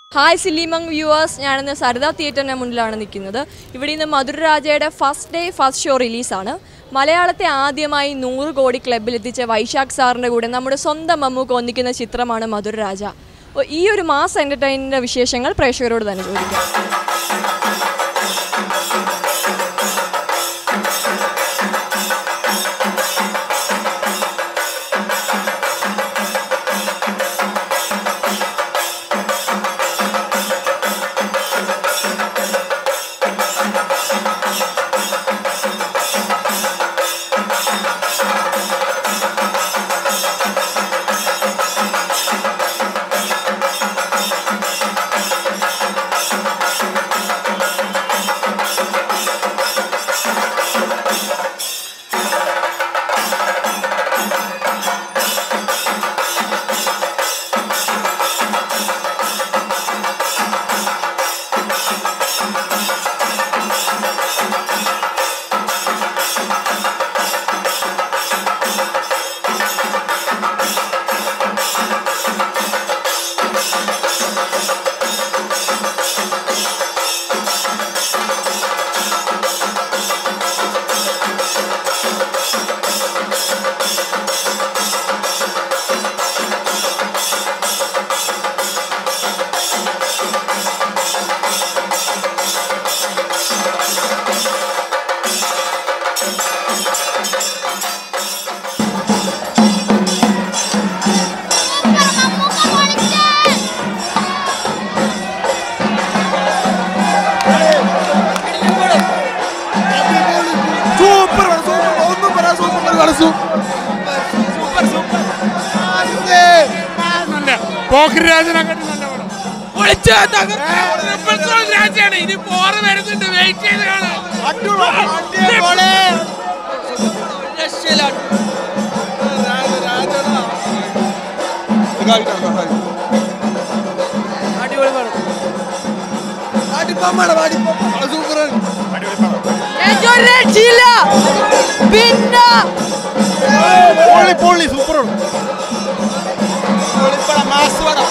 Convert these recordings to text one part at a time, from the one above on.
Hi സില്ലിമങ് viewers ഞാനിന്ന് സരിത തിയേറ്ററിന് മുന്നിലാണ് നിൽക്കുന്നത് ഇവിടെ ഇന്ന് മധുരരാജയുടെ ഫസ്റ്റ് ഡേ ഫസ്റ്റ് ഷോ റിലീസാണ് മലയാളത്തെ ആദ്യമായി നൂറ് കോടി ക്ലബിൽ എത്തിച്ച വൈശാഖ് സാറിൻ്റെ കൂടെ നമ്മുടെ സ്വന്തം മമ്മൂക്ക് ഒന്നിക്കുന്ന ചിത്രമാണ് മധുരരാജ അപ്പോൾ ഈ ഒരു മാസ് എൻ്റർടൈനിൻ്റെ വിശേഷങ്ങൾ പ്രേക്ഷകരോട് തന്നെ ചോദിക്കാം സൂപ്പർ സൂപ്പർ ഒന്നും പറയാ സൂപ്പർ കളിച്ചു പോക്കരി രാജനെക്കാട്ടി നല്ല പടം പൊളിച്ച് തകർത്ത് രാജയാണ് ഇനി പോറ് വരുന്നുണ്ട് വെയിറ്റ് ചെയ്ത് കാണാം സൂപ്പർ പിന്നെ പൊള്ളി പൊള്ളി സൂപ്പർ മാസ് പടം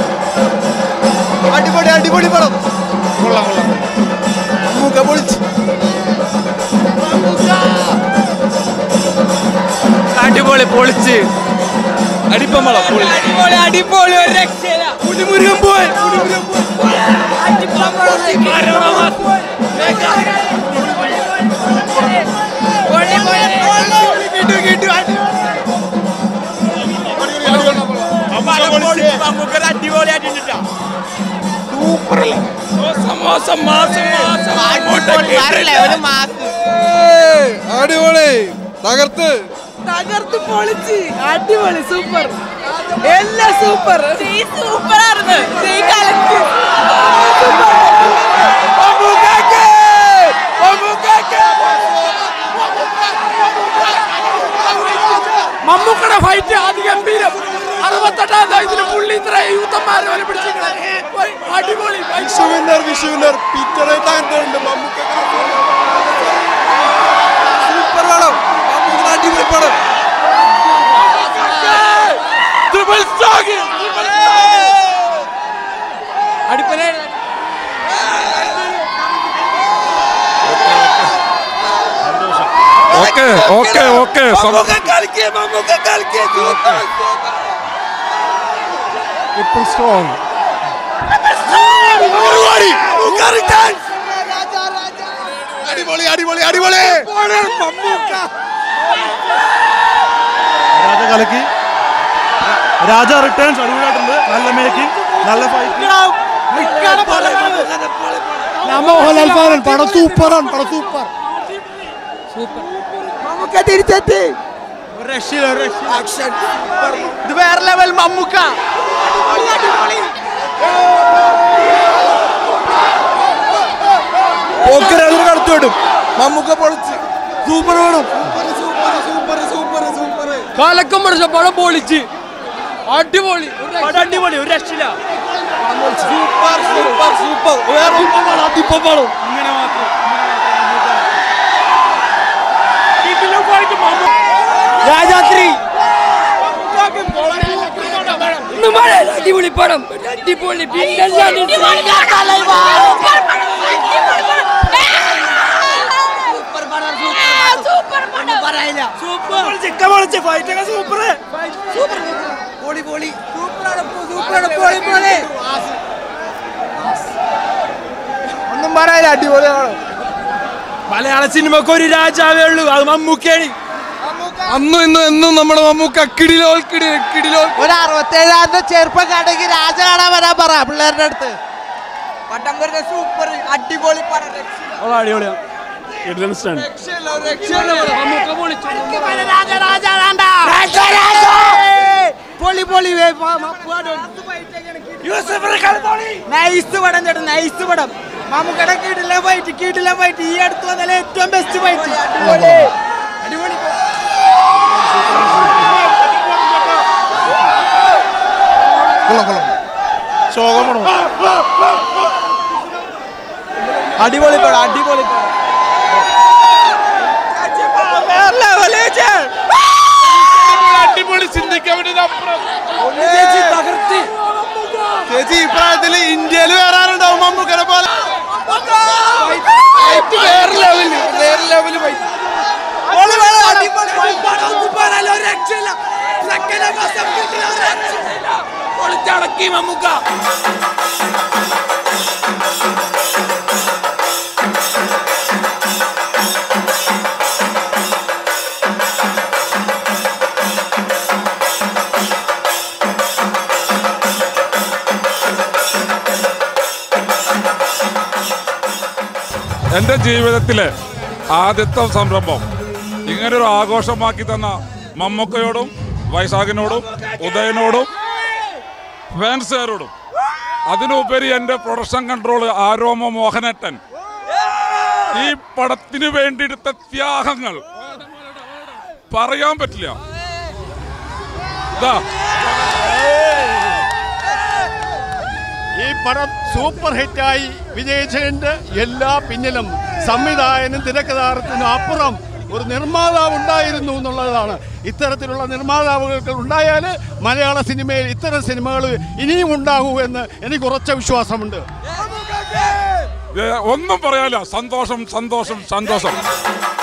അടിപൊളി അടിപൊളി പടം കൊള്ളാം കൊള്ളാം നമുക്ക് പൊളിച്ച് അടിപൊളി പൊളിച്ച് അടിപ്പമ്പളം അടിപൊളി അടിപൊളി ഒരു രക്ഷയില്ല പുലിമുരുകൻ പോയി മാസം മാസം മാസം അടിപൊളി തകർത്ത് തകർത്ത് പൊളിച്ച് അടിപൊളി സൂപ്പർ എല്ലാം സൂപ്പർ സൂപ്പറായിരുന്നു മമ്മൂക്കയുടെ ഫൈറ്റ് അതിഗംഭീരം അറുപത്തെട്ടാം വയസ്സിൽ പുള്ളി ഇത്ര യൂത്തന്മാരെ വരെ പിടിച്ചിരിക്കണേ അടിപൊളി വിഷുവിന്നർ വിഷുവിന്നർ പിറ്ററെ തകർത്തുണ്ട് മമ്മൂക്ക സൂപ്പർ പടം മമ്മൂക്ക അടിപൊളി പടം ട്രിപ്പിൾ സ്റ്റാഗ് അടിപ്പനെ okay okay okay triple strong അടിപൊളി അടിപൊളി അടിപൊളി രാജ കലക്കി രാജ റിട്ടേൺസ് അടിപൊളിയായിട്ടുണ്ട് നല്ല മേക്കിംഗ് നല്ല ഫൈറ്റ് മോഹൻലാൽ ഫാനൻ പടം സൂപ്പറാണ് പടം സൂപ്പർ നമുക്ക് തിരിച്ചെത്തി ഒരു രക്ഷയില്ല ഒരു രക്ഷ ഇത് വേറെ ലെവൽ മമ്മൂക്ക പോക്കരാജിന് കടത്തി വിടും മമ്മൂക്ക പൊളിച്ച് സൂപ്പർ പടം സൂപ്പർ സൂപ്പർ സൂപ്പർ സൂപ്പർ കാലക്കം പഠിച്ച പടം പൊളിച്ച് അടിപൊളി അടിപൊളി ഒരു രക്ഷയില്ല സൂപ്പർ സൂപ്പർ സൂപ്പർ വേറെ അതിപ്പം പടം ഇങ്ങനെ മാത്രം രാജാത്രി മഴ അടിപൊളി പടം അടിപൊളി പൊളി പൊളി സൂപ്പറാണ് സൂപ്പറാണ് പൊളി പൊളി ഒന്നും പറയാനില്ല അടിപൊളിയാണ് മലയാള സിനിമക്ക് ഒരു രാജാവേ ഉള്ളൂ അത് മമ്മൂക്കാണ് അന്നും ഇന്നും എന്നും നമ്മുടെ മമ്മൂക്ക കിടിലോൽ കിടി കിടിലോൽ ഒരു അറുപത്തേഴാമത്തെ ചെറുപ്പക്കാണെങ്കിൽ രാജ കാണാൻ വരാൻ പറ പിള്ളേരുടെ അടുത്ത് പട്ടം വരുന്ന സൂപ്പർ അടിപൊളി പടം രക്ഷയില്ല. അടിപൊളിയാണ് രക്ഷയില്ല, ഒരു രക്ഷയില്ല ഇവിടെ. രാജ രാജ വേണ്ട പൊളി പൊളി നൈസ് പടം ചേട്ടൻ നൈസ് പടം മമ്മൂക്കടെ കീട്ടില്ല ഫൈറ്റ് കീട്ടില്ല ഫൈറ്റ് ഈ അടുത്ത് വന്നാലേ ഏറ്റവും ബെസ്റ്റ് ഫൈറ്റ് അടിപൊളി അടിപൊളി കൊള്ളാം കൊള്ളാം ശോകമാണോ അടിപൊളി പടം അടിപൊളി പടം അടിപൊളി ചിന്തിക്കാൻ വേണ്ടി അപ്പുറം ചേച്ചി ഈ പ്രായത്തിൽ ഇന്ത്യയിൽ വേറെ ആരുണ്ടാവും മമ്മൂക്കനെ പോലെ വേറെ ലെവല് വേറെ ലെവല് പോയി പൊളിച്ചടക്കി മമ്മൂക്ക എൻ്റെ ജീവിതത്തിലെ ആദ്യത്തെ സംരംഭം ഇങ്ങനൊരു ആഘോഷമാക്കി തന്ന മമ്മൂക്കയോടും വൈശാഖിനോടും ഉദയനോടും ഫാൻസുകാരോടും അതിനുപരി എൻ്റെ പ്രൊഡക്ഷൻ കൺട്രോൾ ആരോമ മോഹനേട്ടൻ ഈ പടത്തിന് വേണ്ടി എടുത്ത ത്യാഗങ്ങൾ പറയാൻ പറ്റില്ല ഇതാ ഈ പടം സൂപ്പർ ഹിറ്റായി വിജയിച്ചതിന്റെ എല്ലാ പിന്നിലും സംവിധായകനും തിരക്കഥാരത്തിനും അപ്പുറം ഒരു നിർമ്മാതാവ് ഉണ്ടായിരുന്നു എന്നുള്ളതാണ് ഇത്തരത്തിലുള്ള നിർമ്മാതാവുകൾക്ക് ഉണ്ടായാൽ മലയാള സിനിമയിൽ ഇത്തരം സിനിമകൾ ഇനിയും ഉണ്ടാകൂ എന്ന് എനിക്ക് ഉറച്ച വിശ്വാസമുണ്ട് ഏ, ഒന്നും പറയാനില്ല സന്തോഷം സന്തോഷം സന്തോഷം